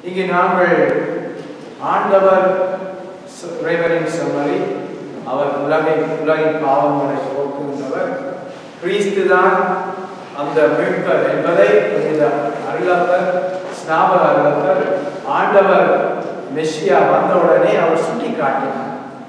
இங்கே நாங்கள் ஆண்டவர் ச- இறைவனின் செம்மறி அவர் உலகை உலகின் பாவங்களை போக்குகின்றவர் கிறிஸ்து தான் அந்த மீட்பர் என்பதை இந்த அருளப்பர் ஸ்நாபக அருளப்பர் ஆண்டவர் மெஷியா வந்தவுடனே அவர் சுட்டி காட்டினார்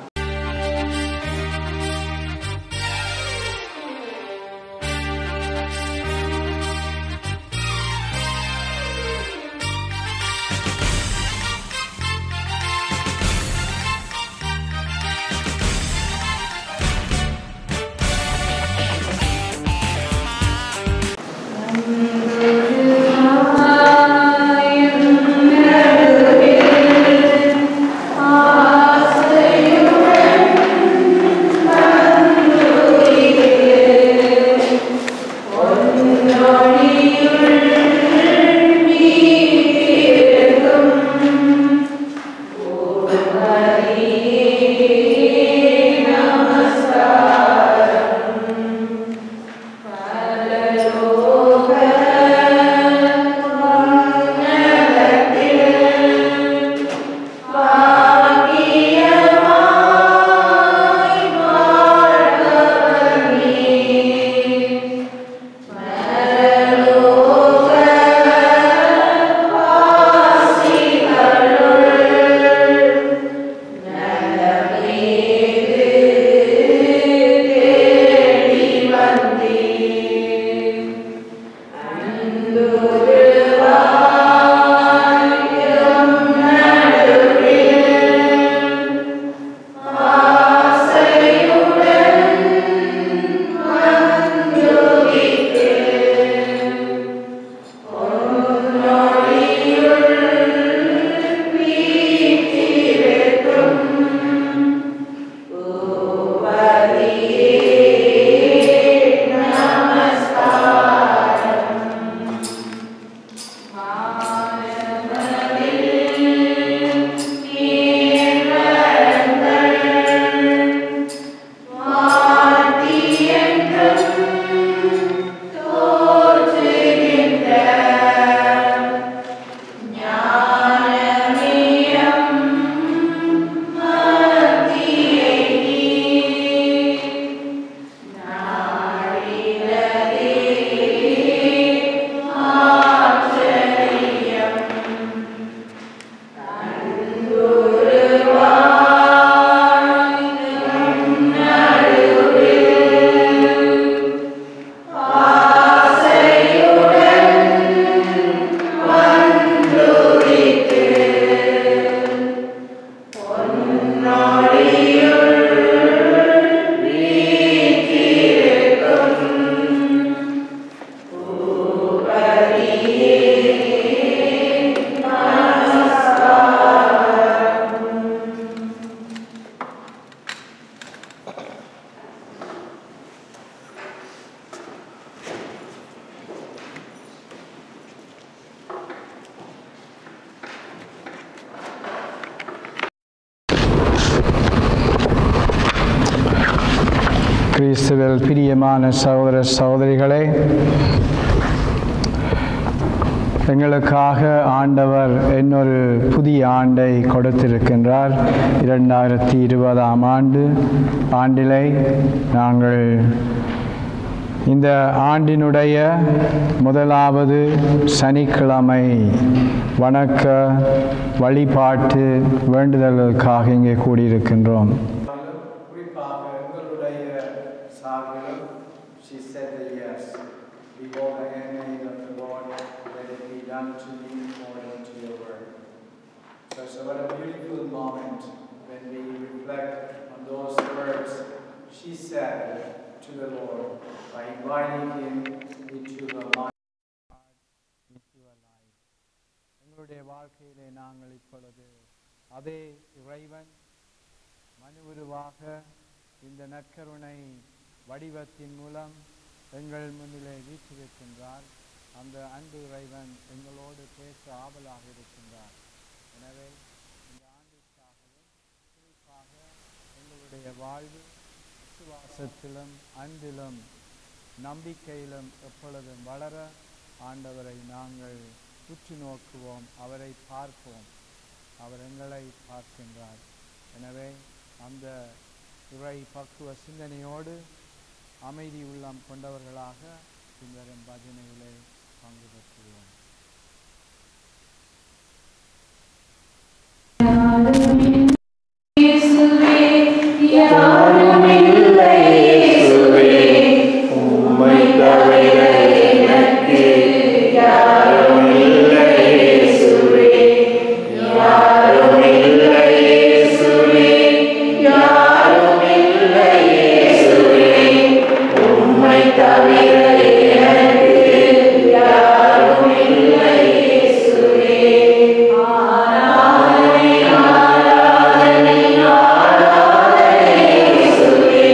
கிறிஸ்துவில் பிரியமான சகோதர சகோதரிகளே எங்களுக்காக ஆண்டவர் இன்னொரு புதிய ஆண்டை கொடுத்திருக்கின்றார் இரண்டாயிரத்தி இருபதாம் ஆண்டு ஆண்டிலே நாங்கள் இந்த ஆண்டினுடைய முதலாவது சனிக்கிழமை வணக்க வழிபாட்டு வேண்டுதல்களுக்காக இங்கே கூடியிருக்கின்றோம் குறிப்பாக எங்களுடைய சார்பிலும் she said that yes behold the handmaid of the Lord let it be done to me according to your word so, so what a beautiful moment when we reflect on those words she said to the Lord by inviting him into her life எங்களுடைய வாழ்க்கையிலே நாங்கள் இப்பொழுது அதே இறைவன் மனு உருவாக இந்த நற்கருணை வடிவத்தின் மூலம் எங்கள் முன்னிலே வீற்றிருக்கின்றார் அந்த அன்பு இறைவன் எங்களோடு பேச ஆவலாக இருக்கின்றார் எனவே இந்த ஆண்டிற்காகவும் குறிப்பாக எங்களுடைய வாழ்வு விசுவாசத்திலும் அன்பிலும் நம்பிக்கையிலும் எப்பொழுதும் வளர ஆண்டவரை நாங்கள் உற்று நோக்குவோம் அவரை பார்ப்போம் அவர் எங்களை பார்க்கின்றார் எனவே அந்த இறை பக்குவ சிந்தனையோடு அமைதி உள்ளம் கொண்டவர்களாக பின்வரும் பஜனையிலே பங்கு பெற்றுவோம் உம்மை தவிர எனக்கு யாரும் இல்லை இயேசுவே யாரும் இல்லை இயேசுவே யாரும் இல்லை இயேசுவே உம்மை தவிர எனக்கு யாரும் இல்லை இயேசுவே ஆராதனை ஆராதனை ஆராதனை இயேசுவே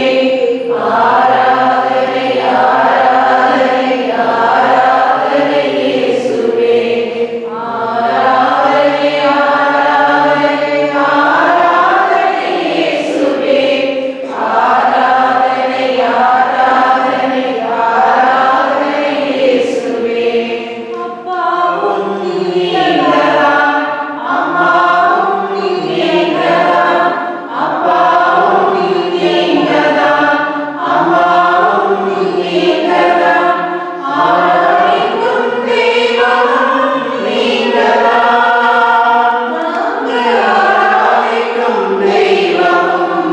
ஆராதனை ஆராதனை ஆராதனை இயேசுவே ஆராதனை ஆராதனை ஆராதனை இயேசுவே ஆராதனை ஆராதனை ஆராதனை இயேசுவே அப்பாவும் நீங்களாம் அம்மாவும் நீங்களாம் அப்பாவும் நீங்களாம் அம்மாவும் நீங்களாம் ஆராதிக்கும் தெய்வமும் நீங்களாம் நாங்கள் ஆராதிக்கும் தெய்வமும்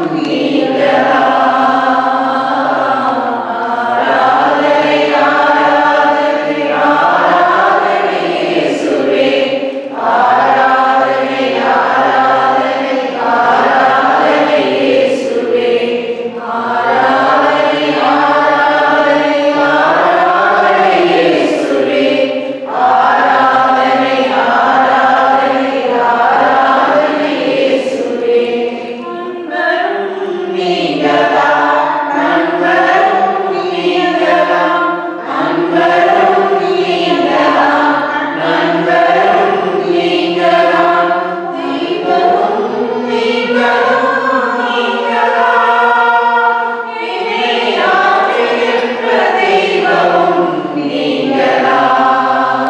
நீங்களாம் ஆராதனை ஆராதனை ஆராதனை இயேசுவே ஆராதனை ஆராதனை ஆராதனை இயேசுவே ஆராதனை ஆராதனை ஆராதனை இயேசுவே ஆராதனை ஆராதனை ஆராதனை இயேசுவே அன்பரும் நீங்களாம் நண்பரும் நீங்களாம் அன்பரும் நீங்களாம் நண்பரும் நீங்களாம் தெய்வமும் நீங்களும் நீங்களாம் என்னை ஆற்றிருக்கிற தெய்வமும் நீங்களாம்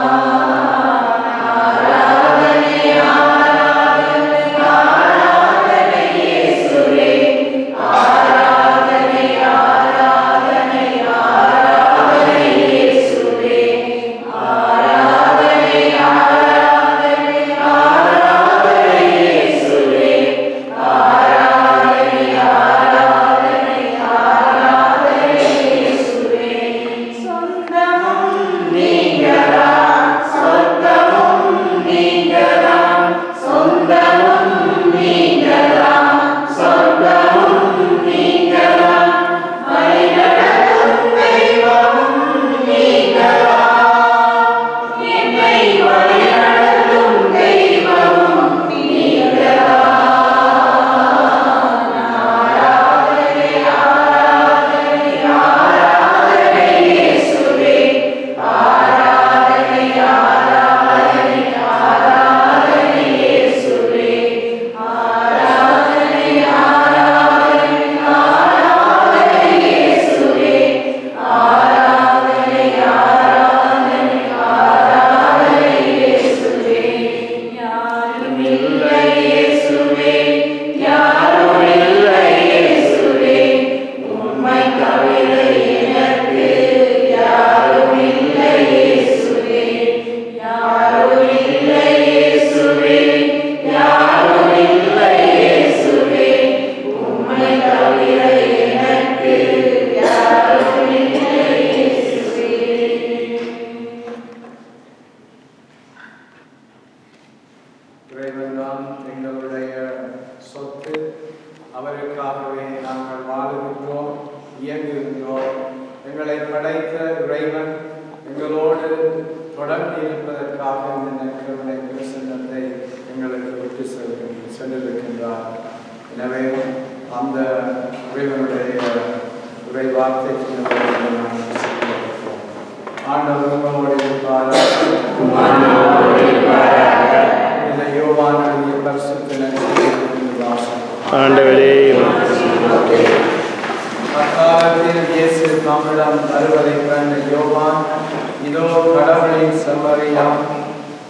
ஆராதனை ஆராதனை ஆராதனை இயேசுவே ஆராதனை ஆராதனை ஆராதனை இயேசுவே ஆராதனை ஆராதனை ஆராதனை இயேசுவே ஆராதனை ஆராதனை ஆராதனை இயேசுவே சொந்தமும் நீங்களாம் சொந்தமும் நீங்களாம் சொந்தமும் நீங்களாம் சொந்தமும் நீங்களாம் வழிநடத்தும் தெய்வமும் நீங்களாம் என்னை வழிநடத்தும் தெய்வமும் நீங்களாம் ஆராதனை ஆராதனை ஆராதனை இயேசுவே ஆராதனை ஆராதனை ஆராதனை இயேசுவே ஆராதனை ஆராதனை ஆராதனை இயேசுவே ஆராதனை ஆராதனை ஆராதனை இயேசுவே யாரும் இல்லை இயேசுவே யாரும் இல்லை இயேசுவே உம்மை தவிர எனக்கு யாரும் இல்லை இயேசுவே யாரும் இல்லை இயேசுவே யாரும் இல்லை இயேசுவே உம்மை தவிர எனக்கு யாரும் இல்லை இயேசுவே இறைவன்தான் எங்களுடைய சொத்து அவருக்காகவே நாங்கள் வாழுகின்றோம் இயங்குகின்றோம் எங்களை படைத்த இறைவன் எங்களோடு தொடர்ந்து இருப்பதற்காக இந்த நற்கருணை பிரசன்னத்தை எங்களுக்கு விட்டு செல்கின்ற சென்றிருக்கின்றார் எனவே அந்த இறைவனுடைய உரை வார்த்தைக்கு நாங்கள் செல்கிறோம். ஆண்டவர் உங்களோடு இருப்பாராக. இந்த யோவான் எழுதிய பரிசுத்த நற்செய்தியிலிருந்து வாசகம். ஆண்டவரே அக்காலத்தில் இயேசு தம்மிடம் வருவதைக் கண்ட யோவான் இதோ கடவுளின் செம்மறியாம்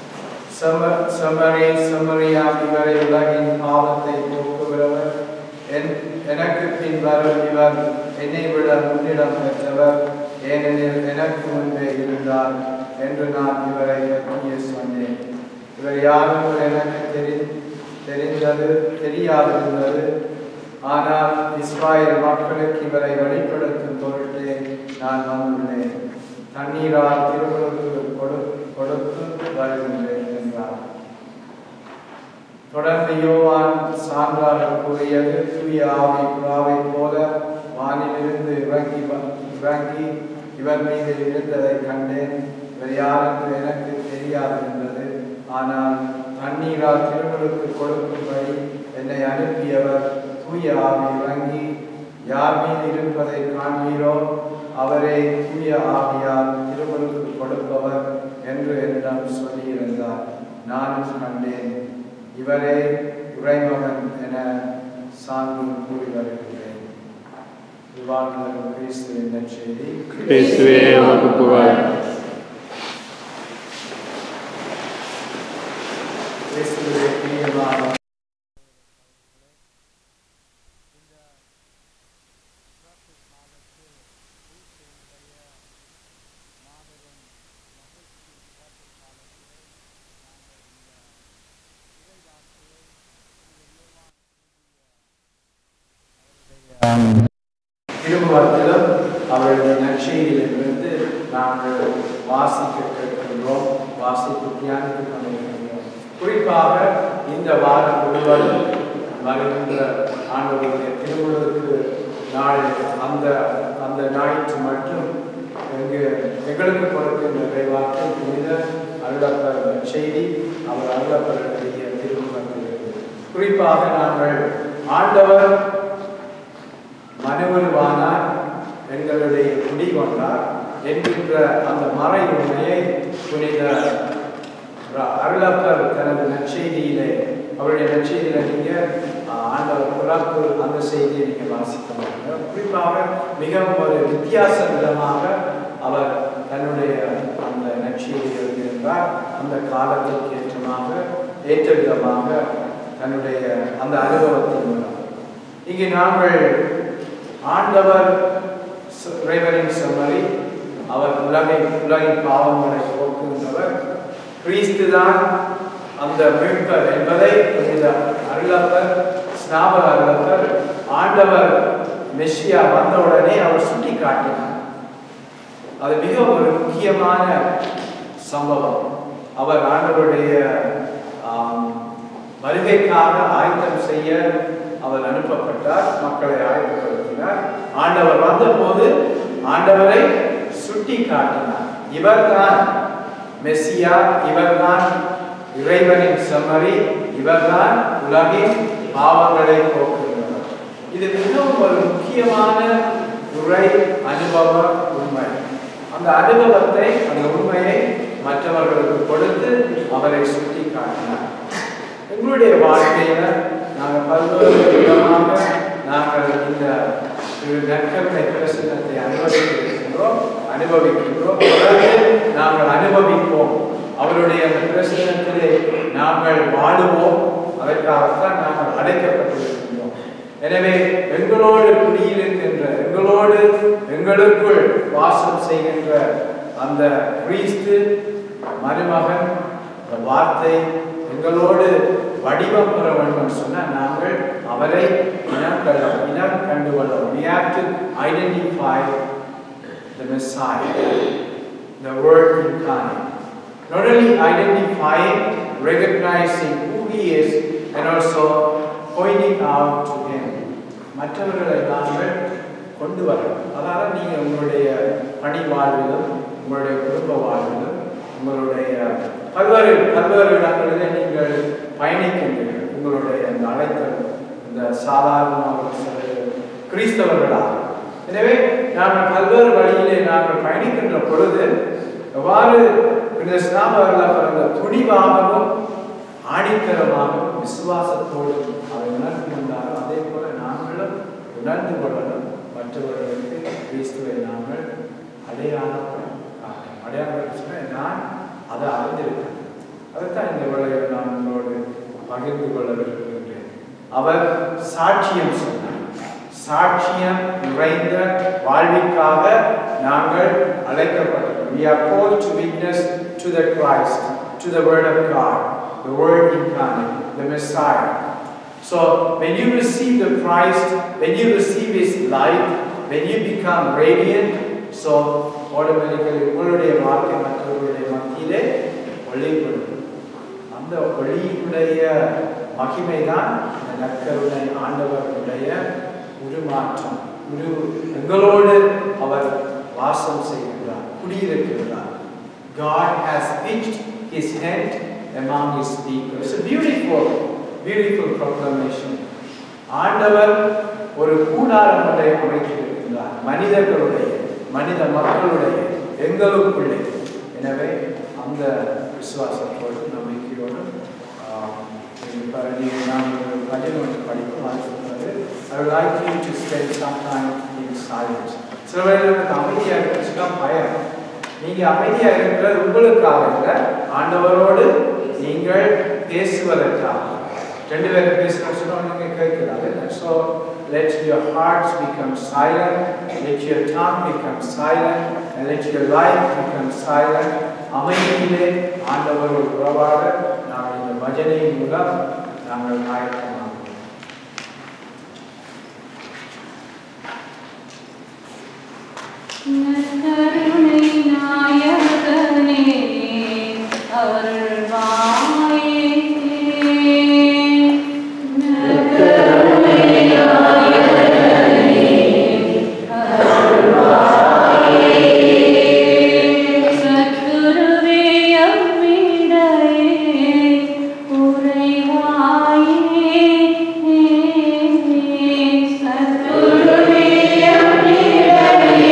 செம செமரி செமரியாம் இவரை உலகின் பாவத்தை போக்குகிறவர் என் எனக்கு பின் வரும் இவர் என்னை விட முன்னிடம் பெற்றவர் ஏனெனில் எனக்கு முன்பே இருந்தார் என்று நான் இவரை பற்றியே சொன்னேன் இவர் யாரும் எனக்கு தெரி தெரிந்தது தெரியாதிருந்தது ஆனால் இஸ்ராயல் மக்களுக்கு இவரை வெளிப்படுத்தும் பொருட்டே நான் வந்துள்ளேன் தண்ணீரால் திருமணத்துக்கு கொடு கொடுத்து வருகின்றேன் என்றார் தொடர்ந்து யோவான் சான்றாக கூறியது தூய ஆவி புறாவை போல வானிலிருந்து இறங்கி வ- இறங்கி இவர் மீது இருந்ததை கண்டேன் இவர் யார் என்று எனக்கு தெரியாதிருந்தது ஆனால் தண்ணீரால் திருமலுக்கு கொடுக்கும்படி என்னை அனுப்பியவர் தூய ஆவி இறங்கி யார் மீது இருப்பதை காண்பீரோ அவரே தூய ஆவியால் திருமலுக்கு கொடுப்பவர் என்று என்னிடம் சொல்லியிருந்தார் நானும் கண்டேன் இவரே உரைமகன் என சான்று கூறி வருகின்றேன் வாழ்ந்தவர் கிறிஸ்துவின் நற்செய்தி கிறிஸ்துவே உமக்கு புகழ் கிறிஸ்துவிலே பிரியமான திருமுகத்திலும் அவருடைய நற்செய்தியிலிருந்து நாங்கள் வாசிக்க கேட்கின்றோம் வாசித்து தியானித்து கொண்டிருக்கின்றோம் குறிப்பாக இந்த வாரம் முழுவதும் வருகின்ற ஆண்டவருடைய திருமுகத்துக்கு நாள் அந்த அந்த ஞாயிற்று மட்டும் எங்கு எங்களுக்கு கொடுக்கின்ற விரைவாக புனித அருளப்பர் செய்தி அவர் அருளப்பருடைய திருமுகத்தில் குறிப்பாக நாங்கள் ஆண்டவர் மனுவருவானார் எங்களுடைய குடி கொண்டார் என்கின்ற அந்த மறை உண்மையை புனித ர- அருளப்பர் தனது நற்செய்தியிலே அவருடைய நற்செய்தியில நீங்க ஆஹ், ஆண்டவர் பிறப்பு அந்த செய்தியை நீங்க வாசிக்க முடியும் குறிப்பாக மிகவும் ஒரு வித்தியாச விதமாக அவர் தன்னுடைய அந்த நற்செய்தி எழுதியிருந்தார் அந்த காலத்திற்கு ஏற்றமாக ஏற்ற விதமாக தன்னுடைய அந்த அனுபவத்தின் மூலம் இங்கே நாங்கள் ஆண்டவர் ச- இறைவனின் செம்மறி அவர் உலகை உலகின் பாவங்களை போக்குகின்றவர் கிறிஸ்து தான் அந்த மீட்பர் என்பதை இந்த அருளப்பர் ஸ்நாபக அருளப்பர் ஆண்டவர் மெஸ்ஸியா வந்தவுடனே அவர் சுட்டி காட்டினார் அது மிக ஒரு முக்கியமான சம்பவம் அவர் ஆண்டவருடைய ஆம், வருகைக்காக ஆயத்தம் செய்ய அவர் அனுப்பப்பட்டார் மக்களை ஆயத்தப்படுத்தினார் ஆண்டவர் வந்தபோது ஆண்டவரை சுட்டி காட்டினார் இவர்தான் மெஸ்ஸியா இவர்தான் இறைவனின் செம்மறி இவர்தான் உலகின் பாவங்களை போக்குகிறவர் இது மிகவும் ஒரு முக்கியமான உரை அனுபவ உண்மை அந்த அனுபவத்தை அந்த உண்மையை மற்றவர்களுக்கு கொடுத்து அவரை சுட்டி காட்டினார் எங்களுடைய வாழ்க்கையில நாங்கள் பல்வேறு விதமாக நாங்கள் இந்த திரு நற்கருணை பிரசனத்தை அனுபவிக்கின்றோம் அனுபவிக்கின்றோம் தொடர்ந்து நாங்கள் அனுபவிப்போம் அவருடைய அந்த பிரசனத்திலே நாங்கள் வாழுவோம் அதற்காகத்தான் நாங்கள் அழைக்கப்பட்டிருக்கின்றோம் எனவே எங்களோடு குடியிருக்கின்ற எங்களோடு எங்களுக்குள் வாசம் செய்கின்ற அந்த கிறிஸ்து மருமகன் அந்த வார்த்தை எங்களோடு வடிவம் பெற வேண்டும் சொன்னால் நாங்கள் அவரை இனம் கள்ள இனம் கண்டுகொள்ள we have to identify the Messiah the word incarnate not only identifying recognizing who he is and also pointing out to him மற்றவர்களை நாங்கள் கொண்டு வரணும் அதாவது நீங்கள் உங்களுடைய பணி வாழ்விலும் உங்களுடைய குடும்ப வாழ்விலும் உங்களுடைய பல்வேறு பல்வேறு இடங்களிலே நீங்கள் பயணிக்கின்றீர்கள் உங்களுடைய அந்த அழைத்தல் இந்த சாதாரண கிறிஸ்தவர்களாக எனவே நாங்கள் பல்வேறு வழியிலே நாங்கள் பயணிக்கின்ற பொழுது எவ்வாறு இந்த ஸ்நாபகர்களாக பிறந்த துணிவாகவும் ஆணித்தரமாகவும் விசுவாசத்தோடும் அதை உணர்ந்து கொண்டாரோ அதே போல நாங்களும் உணர்ந்து கொள்ளணும் மற்றவர்களுக்கு கிறிஸ்துவை நாங்கள் அடையாளம் காட்டணும் அடையாளம் சொன்னால் நான் அதை அறிந்திருக்கேன் அதுதான் இந்த வேளையில் நான் உங்களோடு பகிர்ந்து கொள்ள விரும்புகின்றேன் அவர் சாட்சியம் சொன்னார் சாட்சியம் நிறைந்த வாழ்விற்காக நாங்கள் அழைக்கப்பட்டோம் we are called to witness to the Christ to the word of God the word incarnate the Messiah so when you receive the Christ when you receive his light when you become radiant so automatically உங்களுடைய வாழ்க்கை மற்றவர்களுடைய மத்தியிலே ஒளிப்படும் அந்த ஒளியுடைய மகிமை தான் இந்த நற்கருணை ஆண்டவர்களுடைய உருமாற்றம் உரு எங்களோடு அவர் வாசம் செய்கின்றார் குடியிருக்கின்றார் God has pitched his tent among his people. It's a beautiful, beautiful proclamation. ஆண்டவர் ஒரு கூடாரம் ஒன்றை அமைத்திருக்கின்றார் மனிதர்களுடைய மனித மக்களுடைய எங்களுக்குள்ளே எனவே அந்த விசுவாசத்தோடு நம்பிக்கையோடு ஆஹ், இப்ப நீங்க நான் ஒரு பஜனை ஒன்று படிக்கும் அது சொல்றது I would like you to spend some time in silence. சில வேளை நமக்கு அமைதியாக இருந்துச்சுன்னா பயம் நீங்க அமைதியா இருக்கிறது உங்களுக்காக இல்லை ஆண்டவரோடு நீங்கள் பேசுவதற்காக ரெண்டு பேரும் பேசுகிறோம் சொன்னா நீங்க கேட்கிறாரு so let your hearts become silent let your tongue become silent and let your life become silent அமைதியிலே ஆண்டவரோடு உறவாட நாங்கள் இந்த பஜனையின் மூலம் நாங்கள் ஆயத்தமாகிறோம் நற்கருணை நாயகனே அருள்வாயே நற்கருணை நாயகனே அருள்வாயே சத்குருவே அம்மிடையே உறைவாயே சத்குருவே அம்மிடையே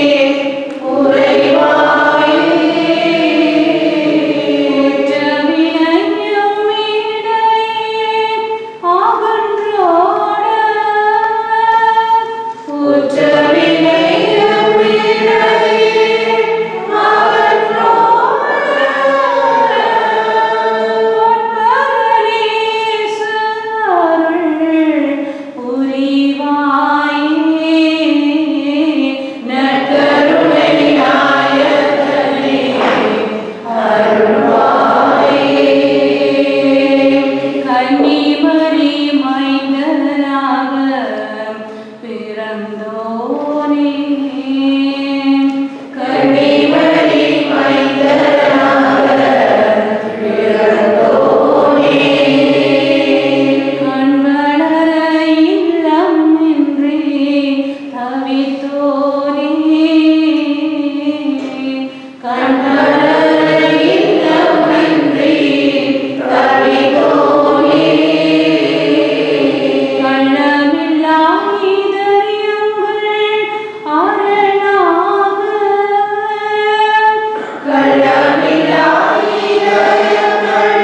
நற்கருணை நாயகனே கன்னிமரி மைந்தராக பிறந்தோனே கன்னிமரி மைந்தராக பிறந்தோனே கண்வளர இல்லம் இன்றி தவித்தோனே கண்வளர இல்லம் இன்றி தவித்தோனே கள்ளமில்லா இதயங்கள் அரணாக கள்ளமில்லா இதயங்கள்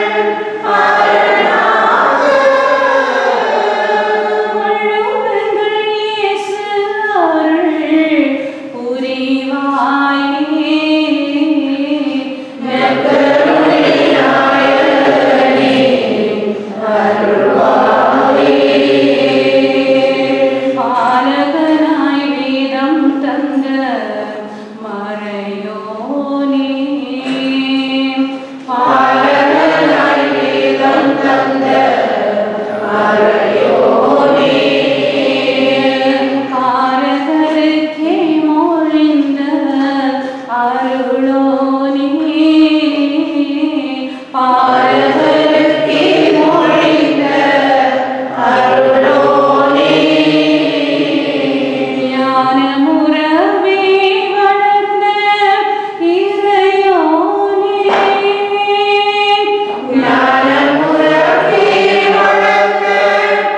வள்ளுவங்கள் இயேசு அருள் புரிவாயே நற்கருணை நாயகனே பாலகனாய் வேதம் தந்த மறையோனே பாலகனாய் வேதம் தந்த மறையோனே பாரகருக்கே மொழிந்த அருளோனே பாரகருக்கே மொழிந்த அருளோனே ஞானமுறவே வளர்ந்த இறையோனே ஞானமுறவே வளர்ந்த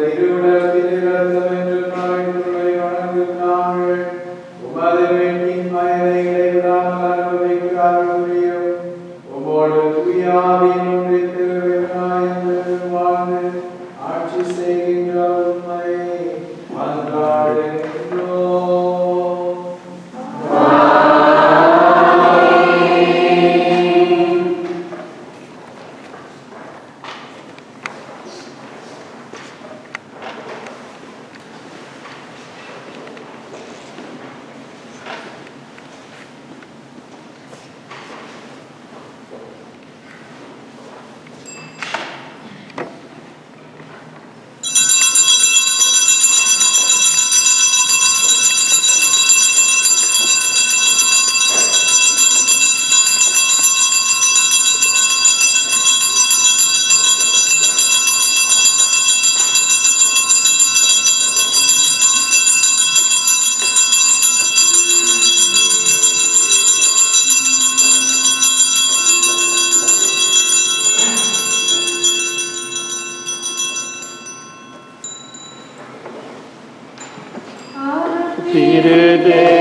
திருவிழத்தில் இறந்தம் என்று நாய்க்குள்ளை வணங்கும் நாங்கள் உமது வேண்டின் பயனை இடைவிடாமல் அனுபவிக்க அருள் புரியும் உமோடு தூயாவின் ஒன்றித்து வெங்காயம் வாழ்ந்து ஆட்சி செய்கின்ற உண்மை மன்றாடுகின்றோம் திரு